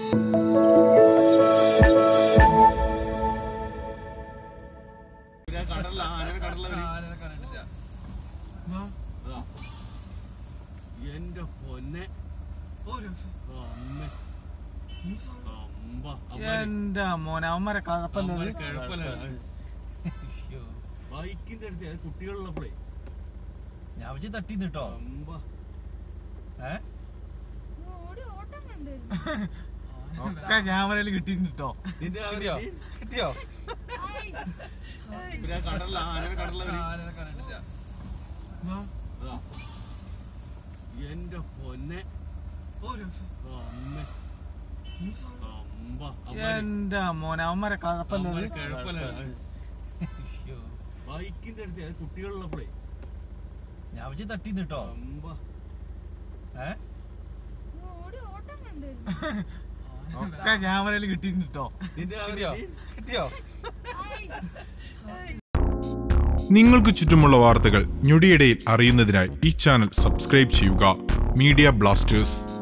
കടലില ആനനെ കടലില അതാ. എന്റെ പൊന്നെ അമ്മ അമ്പ എന്റെ മോനെ അവന്മാരെ കഴപ്പല്ലേ കിഴപ്പല്ല ബൈക്കിന്റെ അടുത്ത് അത് കുട്ടികളുള്ളപ്പോഴേ ഞാൻ വെച്ച് തട്ടിന്ന് കേട്ടോ അമ്പ ഏ ഓടി ഓട്ടം കണ്ടായിരുന്നു ഒക്കെ ക്യാമറയിൽ കിട്ടിയിട്ടുണ്ട് കേട്ടോ നിന്റെ ആ കിട്ടിയോ? ഒരു- കിട്ടിയോ ഐസ്. പിന്നെ ആ കടലില ആനനെ കടലില അതാ. എന്റെ പൊന്നെ അമ്മ അമ്പ എന്റെ മോനെ അവന്മാരെ കഴപ്പല്ലേ കിഴപ്പല്ല ബൈക്കിന്റെ അടുത്ത് അത് കുട്ടികളുള്ളപ്പോഴേ ഞാൻ വെച്ച് തട്ടിന്ന് കേട്ടോ അമ്പ ഏ ഓടി ഓട്ടം കണ്ടായിരുന്നു ഒക്കെ ക്യാമറയിൽ കിട്ടിയിട്ടുണ്ട് കേട്ടോ നിന്റെ ആ ഒരു- കിട്ടിയോ കിട്ടിയോ ഐസ്. നിങ്ങൾക്ക് ചുറ്റുമുള്ള വാർത്തകൾ ഞൊടിയിടയിൽ അറിയുന്നതിനായി ഈ ചാനൽ സബ്സ്ക്രൈബ് ചെയ്യുക മീഡിയ ബ്ലാസ്റ്റേഴ്സ്